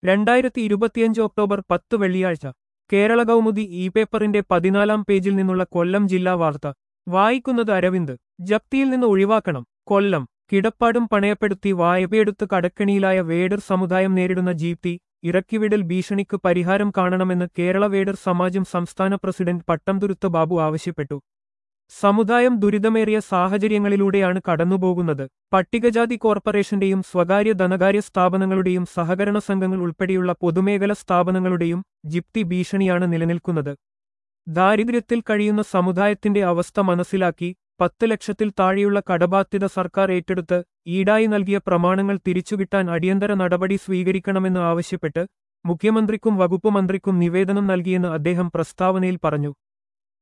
രണ്ടായിരത്തി ഇരുപത്തിയഞ്ച് ഒക്ടോബർ പത്ത് വെള്ളിയാഴ്ച കേരള കൗമുദി ഇ പേപ്പറിന്റെ പതിനാലാം പേജിൽ നിന്നുള്ള കൊല്ലം ജില്ലാ വാർത്ത വായിക്കുന്നത് അരവിന്ദ് ജപ്തിയിൽ നിന്ന് ഒഴിവാക്കണം കൊല്ലം കിടപ്പാടും പണയപ്പെടുത്തി വായ്പയെടുത്ത് കടക്കണിയിലായ വേഡർ സമുദായം നേരിടുന്ന ജീപ്തി ഇറക്കിവിടൽ ഭീഷണിക്ക് പരിഹാരം കാണണമെന്ന് കേരള വേഡർ സമാജം സംസ്ഥാന പ്രസിഡന്റ് പട്ടംതുരുത്ത് ബാബു ആവശ്യപ്പെട്ടു സമുദായം ദുരിതമേറിയ സാഹചര്യങ്ങളിലൂടെയാണ് കടന്നുപോകുന്നത് പട്ടികജാതി കോർപ്പറേഷന്റെയും സ്വകാര്യ ധനകാര്യ സ്ഥാപനങ്ങളുടെയും സഹകരണ സംഘങ്ങൾ ഉൾപ്പെടെയുള്ള പൊതുമേഖല സ്ഥാപനങ്ങളുടെയും ജിപ്തി ഭീഷണിയാണ് നിലനിൽക്കുന്നത് ദാരിദ്ര്യത്തിൽ കഴിയുന്ന സമുദായത്തിന്റെ അവസ്ഥ മനസ്സിലാക്കി പത്ത് ലക്ഷത്തിൽ താഴെയുള്ള കടബാധ്യത സർക്കാർ ഏറ്റെടുത്ത് ഈടായി നൽകിയ പ്രമാണങ്ങൾ തിരിച്ചുകിട്ടാൻ അടിയന്തര നടപടി സ്വീകരിക്കണമെന്ന് ആവശ്യപ്പെട്ട് മുഖ്യമന്ത്രിക്കും വകുപ്പ് മന്ത്രിക്കും നിവേദനം നൽകിയെന്ന് അദ്ദേഹം പ്രസ്താവനയിൽ പറഞ്ഞു